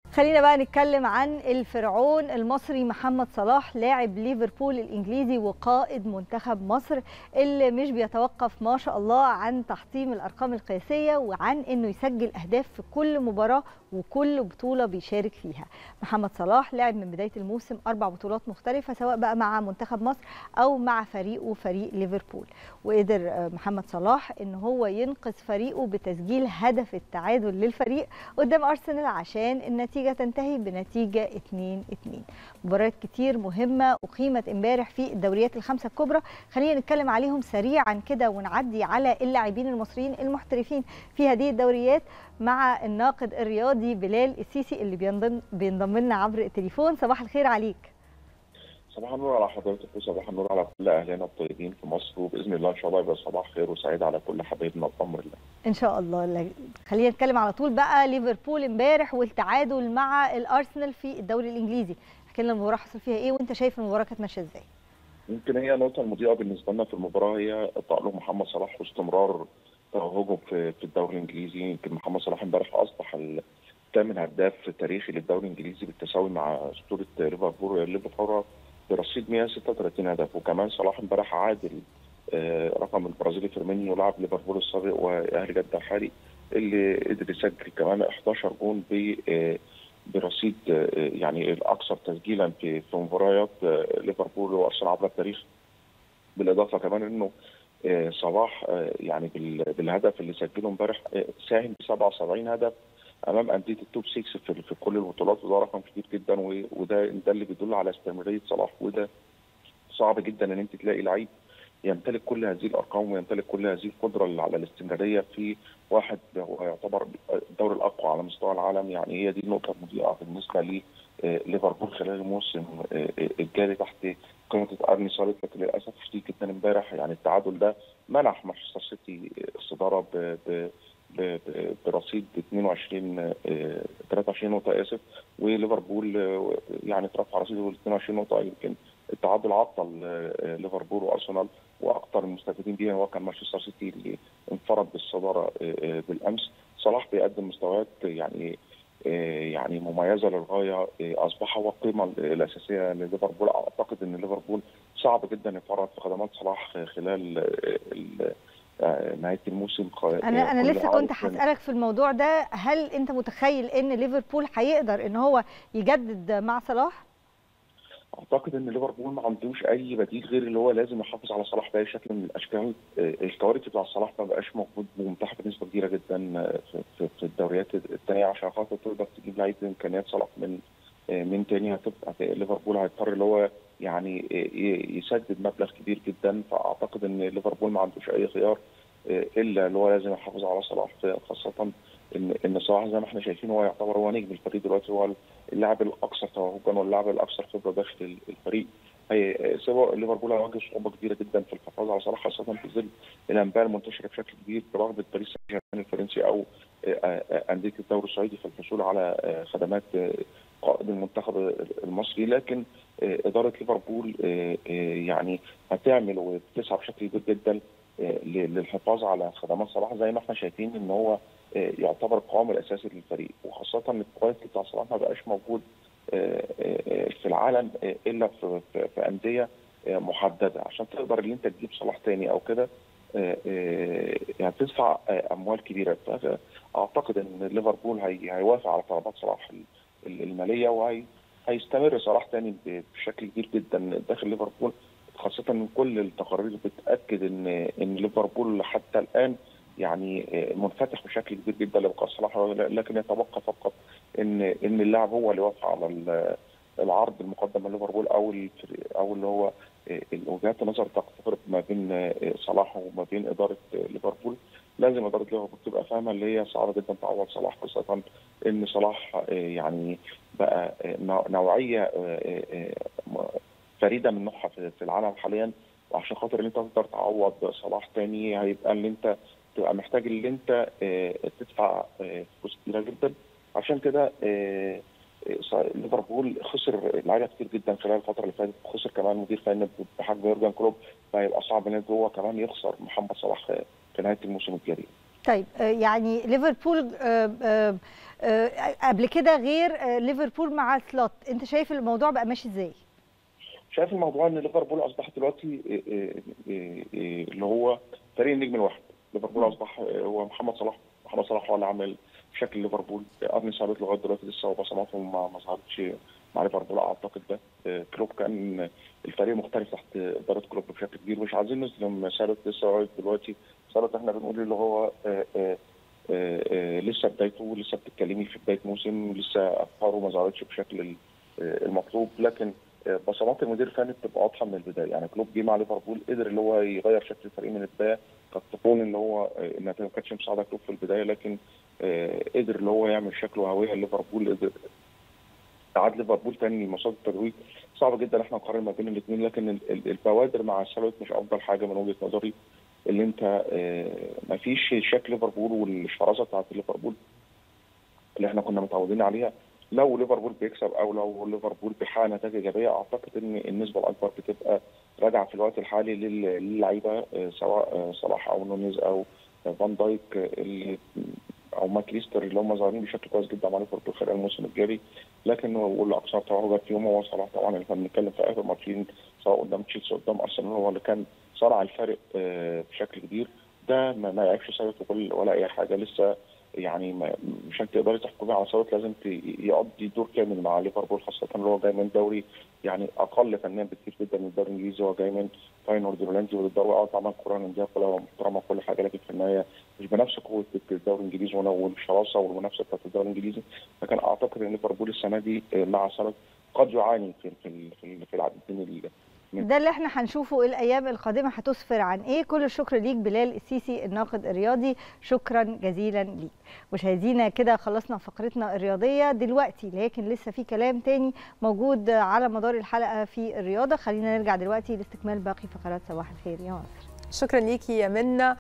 خلينا بقى نتكلم عن الفرعون المصري محمد صلاح لاعب ليفربول الانجليزي وقائد منتخب مصر اللي مش بيتوقف ما شاء الله عن تحطيم الارقام القياسيه وعن انه يسجل اهداف في كل مباراه وكل بطوله بيشارك فيها. محمد صلاح لعب من بدايه الموسم اربع بطولات مختلفه سواء بقى مع منتخب مصر او مع فريقه فريق ليفربول وقدر محمد صلاح ان هو ينقذ فريقه بتسجيل هدف التعادل للفريق قدام ارسنال عشان النتيجه تنتهي بنتيجه 2-2 مباريات كتير مهمه اقيمت امبارح في الدوريات الخمسه الكبرى خلينا نتكلم عليهم سريعا كده ونعدي على اللاعبين المصريين المحترفين في هذه الدوريات مع الناقد الرياضي بلال السيسي اللي بينضم بينضم لنا عبر التليفون صباح الخير عليك صباح النور على حضرتك وصباح النور على كل اهلنا الطيبين في مصر وباذن الله ان شاء الله يبقى صباح خير وسعيد على كل حبايبنا بامر الله. ان شاء الله خلينا نتكلم على طول بقى ليفربول امبارح والتعادل مع الارسنال في الدوري الانجليزي. احكي لنا المباراه حصل فيها ايه وانت شايف المباراه كانت ماشيه ازاي؟ يمكن هي النقطه المضيئه بالنسبه لنا في المباراه هي تالق محمد صلاح واستمرار توهجه في في الدوري الانجليزي يمكن محمد صلاح امبارح اصبح الثامن هداف تاريخي للدوري الانجليزي بالتساوي مع اسطوره ليفربول ليفربول برصيد 136 هدف وكمان صلاح امبارح عادل رقم البرازيلي فيرمينيو لاعب ليفربول السابق واهلي جده الحالي اللي قدر يسجل كمان 11 جون ب برصيد يعني الاكثر تسجيلا في في مباريات ليفربول وارسنال عبر التاريخ بالاضافه كمان انه صلاح يعني بالهدف اللي سجله امبارح ساهم ب 77 هدف امام انديه التوب 6 في, في كل البطولات وده رقم كبير جدا وده ده اللي بيدل على استمراريه صلاح وده صعب جدا ان انت تلاقي لعيب يمتلك كل هذه الارقام ويمتلك كل هذه القدره على الاستمراريه في واحد هو يعتبر الدوري الاقوى على مستوى العالم يعني هي دي النقطه المضيئه بالنسبه لليفربول خلال الموسم الجاري تحت قيمه ارني سالت لكن للاسف شديد جدا امبارح يعني التعادل ده منح مانشستر سيتي الصداره ب, ب برصيد 22 23 نقطه اسف وليفربول يعني ترفع رصيده 22 نقطه يمكن التعادل عطل ليفربول وارسنال واكثر المستفيدين بيها هو كان مانشستر سيتي اللي انفرد بالصداره بالامس صلاح بيقدم مستويات يعني يعني مميزه للغايه اصبح هو القيمه الاساسيه لليفربول اعتقد ان ليفربول صعب جدا يفرط في خدمات صلاح خلال نهايه الموسم انا انا لسه كنت هسالك في الموضوع ده هل انت متخيل ان ليفربول هيقدر ان هو يجدد مع صلاح؟ اعتقد ان ليفربول ما عندوش اي بديل غير اللي هو لازم يحافظ على صلاح باي شكل من الاشكال الكواليتي بتاع صلاح ما بقاش موجود ومتاح بنسبه كبيره جدا في, في الدوريات الثانيه عشان خاطر تقدر تجيب لعيب بامكانيات صلاح من من تاني هتبقى ليفربول هيضطر اللي هو يعني يسدد مبلغ كبير جدا فاعتقد ان ليفربول ما عندوش اي خيار الا اللي هو لازم يحافظ على صلاح خاصه ان ان صلاح زي ما احنا شايفين هو يعتبر هو نجم الفريق دلوقتي هو اللاعب الاكثر توهجا واللاعب الاكثر خبره داخل الفريق هي سواء ليفربول هيواجه صعوبه كبيره جدا في الحفاظ على صلاح خاصه في ظل الانباء المنتشره بشكل كبير برغبه باريس سان جيرمان الفرنسي او انديه الدوري السعودي في الحصول على خدمات قائد المنتخب المصري لكن اداره ليفربول يعني هتعمل وبتسعى بشكل كبير جدا للحفاظ على خدمات صلاح زي ما احنا شايفين ان هو يعتبر القوام الاساسي للفريق وخاصه ان الكواليتي بتاع صلاح ما بقاش موجود في العالم الا في, في انديه محدده عشان تقدر ان انت تجيب صلاح تاني او كده يعني تدفع اموال كبيره فاعتقد ان ليفربول هيوافق على طلبات صلاح الماليه وهي هيستمر صلاح تاني بشكل كبير جدا داخل ليفربول خاصه ان كل التقارير بتاكد ان ان ليفربول حتى الان يعني منفتح بشكل كبير جدا لبقاء صلاح لكن يتبقى فقط ان ان اللاعب هو اللي يوافق على العرض المقدم من ليفربول او او اللي هو وجهات النظر تقترب ما بين صلاح وما بين اداره ليفربول لازم اداره ليفربول تبقى فاهمه اللي هي صعبه جدا تعوض صلاح خاصه ان صلاح يعني بقى نوعيه فريده من نوعها في العالم حاليا وعشان خاطر ان انت تقدر تعوض صلاح تاني هيبقى ان انت تبقى محتاج ان انت تدفع فلوس كتيره جدا عشان كده ليفربول خسر لعيبه كتير جدا خلال الفتره اللي فاتت خسر كمان مدير فني بحجم يورجن كلوب فهيبقى صعب ان هو كمان يخسر محمد صلاح في نهايه الموسم الجاري. طيب يعني ليفربول قبل كده غير ليفربول مع سلوت انت شايف الموضوع بقى ماشي ازاي شايف الموضوع ان ليفربول اصبح دلوقتي اللي هو فريق النجم الواحد ليفربول اصبح هو محمد صلاح محمد صلاح هو اللي عامل شكل ليفربول ارني ثابت لغايه دلوقتي لسه وبصماته ما ظهرتش مع ليفربول اعتقد ده كلوب كان الفريق مختلف تحت اداره كلوب بشكل كبير مش عايزين نظلم ثابت لسه لغايه دلوقتي ثابت احنا بنقول اللي هو آآ آآ آآ لسه بدايته لسه بتتكلمي في بدايه موسم لسه افكاره ما ظهرتش بشكل المطلوب لكن بصمات المدير الفني بتبقى واضحه من البدايه يعني كلوب جه مع ليفربول قدر اللي هو يغير شكل الفريق من البدايه قد تكون ان هو النتيجه ما كانتش مساعده كلوب في البدايه لكن قدر اللي هو يعمل شكل وهويه ليفربول قدر اعاد ليفربول تاني لمسار التدوير صعب جدا احنا نقارن ما بين الاثنين لكن البوادر مع الثابت مش افضل حاجه من وجهه نظري اللي انت ما فيش شكل ليفربول والشراسه بتاعت ليفربول اللي احنا كنا متعودين عليها لو ليفربول بيكسب او لو ليفربول بيحقق نتائج ايجابيه اعتقد ان النسبه الاكبر بتبقى راجعه في الوقت الحالي للعيبه سواء صلاح او نونيز او فان دايك اللي او ماكليستر اللي هم ظاهرين بشكل كويس جدا مع ليفربول خلال الموسم الجاري لكن واللي اكثر تواجد فيهم هو صلاح طبعا اللي كنا بنتكلم في اخر ماتشين سواء قدام تشيلسي قدام ارسنال هو اللي كان صنع الفارق بشكل كبير ده ما يعيبش ثابت ولا اي حاجه لسه يعني عشان تقدري تحكمي على ثابت لازم يقضي دور كامل مع ليفربول خاصه اللي هو جاي من دوري يعني اقل فنيا بكتير جدا من الدوري الانجليزي هو جاي من فاينورد هولندي والدوري اه طبعا الكره الهولنديه كلها محترمه وكل حاجه لكن في النهايه مش بنفس قوه الدوري الانجليزي والشراسه والمنافسه بتاعت الدوري الانجليزي لكن اعتقد ان ليفربول السنه دي مع ثابت قد يعاني في في في, في العديدين ده اللي احنا هنشوفه الايام القادمه هتسفر عن ايه كل الشكر ليك بلال السيسي الناقد الرياضي شكرا جزيلا ليك مشاهدينا كده خلصنا فقرتنا الرياضيه دلوقتي لكن لسه في كلام تاني موجود على مدار الحلقه في الرياضه خلينا نرجع دلوقتي لاستكمال باقي فقرات صباح الخير يا مصر شكرا ليكي يا منى